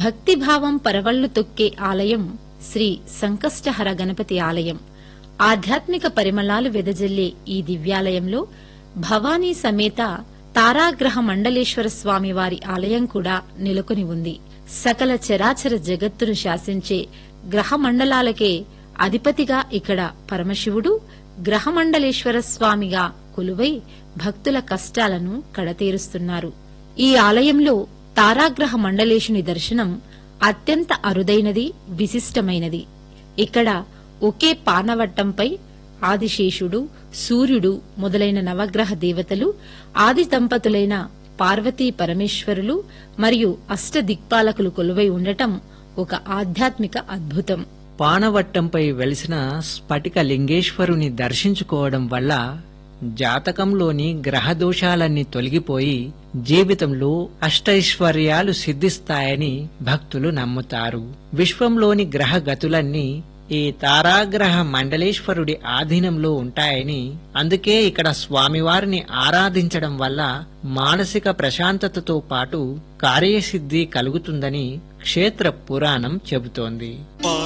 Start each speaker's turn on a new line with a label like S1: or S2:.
S1: భక్తిభావం పరవళ్లు తొక్కే ఆలయం శ్రీ సంకష్టహర గణపతి ఆలయం ఆధ్యాత్మిక పరిమళాలు వెదజల్లే ఈ దివ్యాలయంలో భవానీ సమేత తారాగ్రహ మండలేశ్వర స్వామి వారి ఆలయం కూడా నెలకొని ఉంది సకల చరాచర జగత్తును శాసించే గ్రహ మండలాలకే అధిపతిగా ఇక్కడ పరమశివుడు గ్రహమండలేశ్వర స్వామిగా కొలువై భక్తుల కష్టాలను కడతీరుస్తున్నారు ఈ ఆలయంలో తారాగ్రహ మండలేశుని దర్శనం అత్యంత అరుదైనది విశిష్టమైనది ఇక్కడ ఒకే పానవట్టంపై ఆదిశేషుడు సూర్యుడు మొదలైన నవగ్రహ దేవతలు ఆది దంపతులైన పార్వతీ పరమేశ్వరులు మరియు అష్ట దిక్పాలకులు కొలువై ఉండటం ఒక ఆధ్యాత్మిక అద్భుతం
S2: పానవట్టంపై వెలిసిన స్ఫటిక లింగేశ్వరుని దర్శించుకోవడం వల్ల జాతకంలోని గ్రహదోషాలన్నీ తొలగిపోయి జీవితంలో అష్టైశ్వర్యాలు సిద్ధిస్తాయని భక్తులు నమ్ముతారు విశ్వంలోని గ్రహ గతులన్నీ ఈ తారాగ్రహ మండలేశ్వరుడి ఆధీనంలో ఉంటాయని అందుకే ఇక్కడ స్వామివారిని ఆరాధించడం వల్ల మానసిక ప్రశాంతతతో పాటు కార్యసిద్ధి కలుగుతుందని క్షేత్ర పురాణం చెబుతోంది